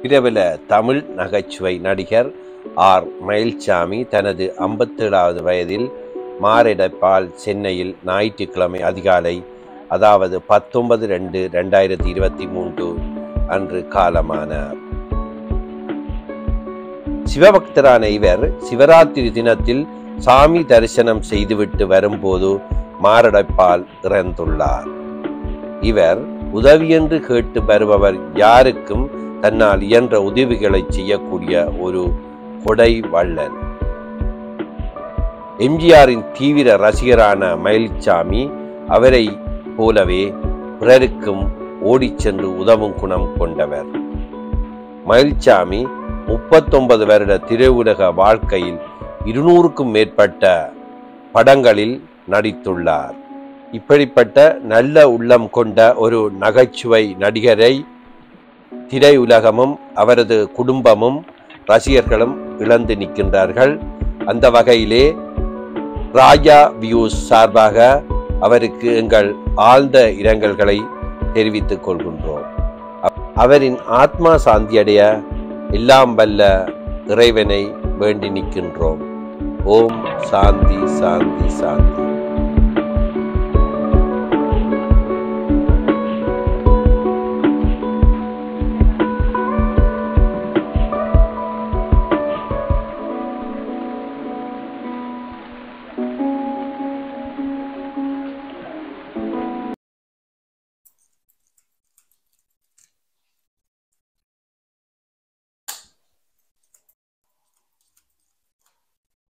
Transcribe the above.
பிரபல தமிழ் நகைச்சுவை நடிகர் ஆர் மயில்சாமி தனது ஐம்பத்தேழாவது வயதில் மாரடைப்பால் சென்னையில் ஞாயிற்றுக்கிழமை அதிகாலை அதாவது பத்தொன்பது ரெண்டு ரெண்டாயிரத்தி இருபத்தி மூன்று அன்று காலமானார் சிவபக்தரான இவர் சிவராத்திரி தினத்தில் சாமி தரிசனம் செய்துவிட்டு வரும்போது மாரடைப்பால் இறந்துள்ளார் இவர் உதவியென்று கேட்டு வருபவர் யாருக்கும் தன்னால் இயன்ற உதவிகளை செய்யக்கூடிய ஒரு கொடை வள்ளல் எம்ஜிஆரின் தீவிர ரசிகரான மயில்சாமி அவரை போலவே பிறருக்கும் ஓடிச் சென்று உதவும் குணம் கொண்டவர் மயில்சாமி முப்பத்தொன்பது வருட திரையுலக வாழ்க்கையில் இருநூறுக்கும் மேற்பட்ட படங்களில் நடித்துள்ளார் இப்படிப்பட்ட நல்ல உள்ளம் கொண்ட ஒரு நகைச்சுவை நடிகரை திரையுலகமும் அவரது குடும்பமும் ரசிகர்களும் இழந்து நிற்கின்றார்கள் அந்த வகையிலே ராஜா வியூஸ் சார்பாக அவருக்கு எங்கள் ஆழ்ந்த இரங்கல்களை தெரிவித்துக் கொள்கின்றோம் அவரின் ஆத்மா சாந்தியடைய எல்லாம் வல்ல இறைவனை வேண்டி நிற்கின்றோம் ஓம் சாந்தி சாந்தி சாந்தி